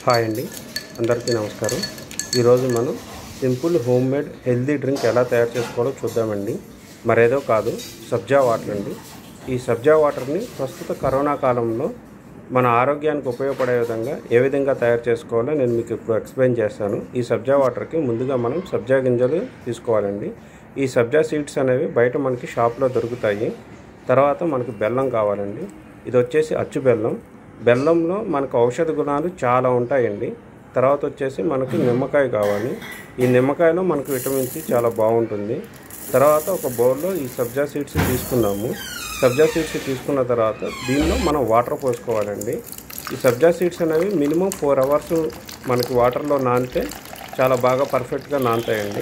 hi అండి అందరికీ నమస్కారం ఈరోజు మనం simple home made healthy drink ఎలా తయారు చేసుకోవాలో చూద్దామండి మరేదో కాదు సబ్జా వాటర్ అండి ఈ సబ్జా వాటర్ని ప్రస్తుత కరోనా కాలంలో మన ఆరోగ్యానికి ఉపయోగపడే విధంగా ఏ విధంగా తయారు చేసుకోవాలో నేను మీకు ఇప్పుడు ఎక్స్ప్లెయిన్ చేస్తాను ఈ సబ్జా వాటర్కి ముందుగా మనం సబ్జా గింజలు తీసుకోవాలండి ఈ సబ్జా సీడ్స్ అనేవి బయట మనకి షాప్లో దొరుకుతాయి తర్వాత మనకు బెల్లం కావాలండి ఇది వచ్చేసి అచ్చు బెల్లం బెల్లంలో మనకు ఔషధ గుణాలు చాలా ఉంటాయండి తర్వాత వచ్చేసి మనకు నిమ్మకాయ కావాలి ఈ నిమ్మకాయలో మనకు విటమిన్ సి చాలా బాగుంటుంది తర్వాత ఒక బౌల్లో ఈ సబ్జా సీడ్స్ తీసుకున్నాము సబ్జా సీడ్స్ తీసుకున్న తర్వాత దీనిలో మనం వాటర్ పోసుకోవాలండి ఈ సబ్జా సీడ్స్ అనేవి మినిమం ఫోర్ అవర్స్ మనకి వాటర్లో నానితే చాలా బాగా పర్ఫెక్ట్గా నానుతాయండి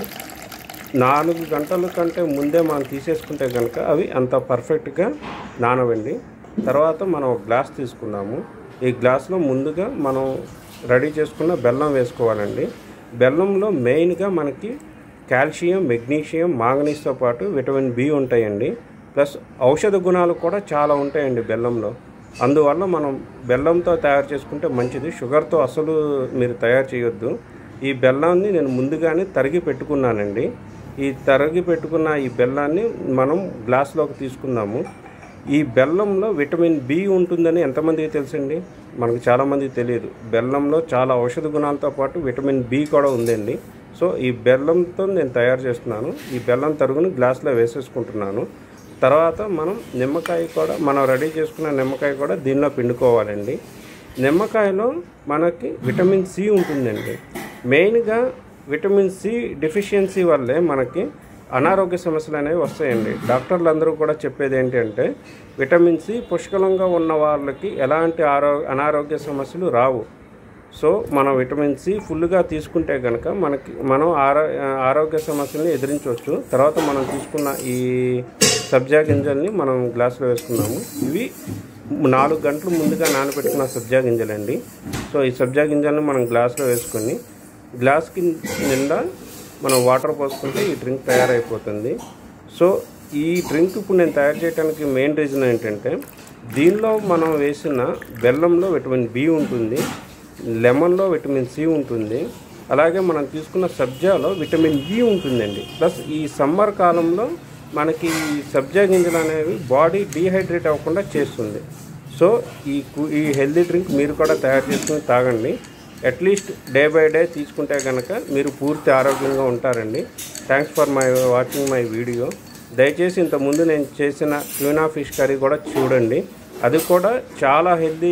నాలుగు గంటల కంటే ముందే మనం తీసేసుకుంటే కనుక అవి అంత పర్ఫెక్ట్గా నానవండి తర్వాత మనం ఒక గ్లాస్ తీసుకున్నాము ఈ గ్లాస్లో ముందుగా మనం రెడీ చేసుకున్న బెల్లం వేసుకోవాలండి బెల్లంలో మెయిన్గా మనకి కాల్షియం మెగ్నీషియం మాంగనీస్తో పాటు విటమిన్ బి ఉంటాయండి ప్లస్ ఔషధ గుణాలు కూడా చాలా ఉంటాయండి బెల్లంలో అందువల్ల మనం బెల్లంతో తయారు చేసుకుంటే మంచిది షుగర్తో అసలు మీరు తయారు చేయొద్దు ఈ బెల్లాన్ని నేను ముందుగానే తరిగి పెట్టుకున్నానండి ఈ తరిగి పెట్టుకున్న ఈ బెల్లాన్ని మనం గ్లాస్లోకి తీసుకుందాము ఈ బెల్లంలో విటమిన్ బి ఉంటుందని ఎంతమందికి తెలుసండి మనకు చాలామందికి తెలియదు బెల్లంలో చాలా ఔషధ గుణాలతో పాటు విటమిన్ బి కూడా ఉందండి సో ఈ బెల్లంతో నేను తయారు చేస్తున్నాను ఈ బెల్లం తరుగును గ్లాస్లో వేసేసుకుంటున్నాను తర్వాత మనం నిమ్మకాయ కూడా మనం రెడీ చేసుకున్న నిమ్మకాయ కూడా దీనిలో పిండుకోవాలండి నిమ్మకాయలో మనకి విటమిన్ సి ఉంటుందండి మెయిన్గా విటమిన్ సి డెఫిషియన్సీ వల్లే మనకి అనారోగ్య సమస్యలు అనేవి వస్తాయండి డాక్టర్లు అందరూ కూడా చెప్పేది ఏంటంటే విటమిన్ సి పుష్కలంగా ఉన్న వాళ్ళకి ఎలాంటి ఆరో అనారోగ్య సమస్యలు రావు సో మనం విటమిన్ సి ఫుల్గా తీసుకుంటే కనుక మనకి మనం ఆరో ఆరోగ్య సమస్యల్ని ఎదిరించవచ్చు తర్వాత మనం తీసుకున్న ఈ సబ్జా గింజల్ని మనం గ్లాసులో వేసుకున్నాము ఇవి నాలుగు గంటలు ముందుగా నానబెట్టుకున్న సబ్జా గింజలండి సో ఈ సబ్జా గింజల్ని మనం గ్లాసులో వేసుకొని గ్లాస్కి నిండా మనం వాటర్ పోసుకుంటే ఈ డ్రింక్ తయారైపోతుంది సో ఈ డ్రింక్ ఇప్పుడు నేను తయారు చేయడానికి మెయిన్ రీజన్ ఏంటంటే దీనిలో మనం వేసిన బెల్లంలో విటమిన్ బి ఉంటుంది లెమన్లో విటమిన్ సి ఉంటుంది అలాగే మనం తీసుకున్న సబ్జాలో విటమిన్ ఇ ఉంటుందండి ప్లస్ ఈ సమ్మర్ కాలంలో మనకి ఈ సబ్జా గింజలు అనేవి బాడీ డీహైడ్రేట్ అవ్వకుండా చేస్తుంది సో ఈ కు- ఈ హెల్దీ డ్రింక్ మీరు కూడా తయారు చేసుకుని తాగండి అట్లీస్ట్ డే బై డే తీసుకుంటే కనుక మీరు పూర్తి ఆరోగ్యంగా ఉంటారండి thanks for my watching my video దయచేసి ఇంతకుముందు నేను చేసిన ట్యూనా ఫిష్ కర్రీ కూడా చూడండి అది కూడా చాలా హెల్దీ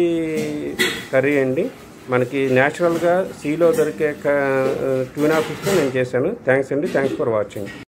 కర్రీ అండి మనకి న్యాచురల్గా సీలో దొరికే క- ట్యూనా ఫిష్తో నేను చేశాను థ్యాంక్స్ అండి థ్యాంక్స్ ఫర్ వాచింగ్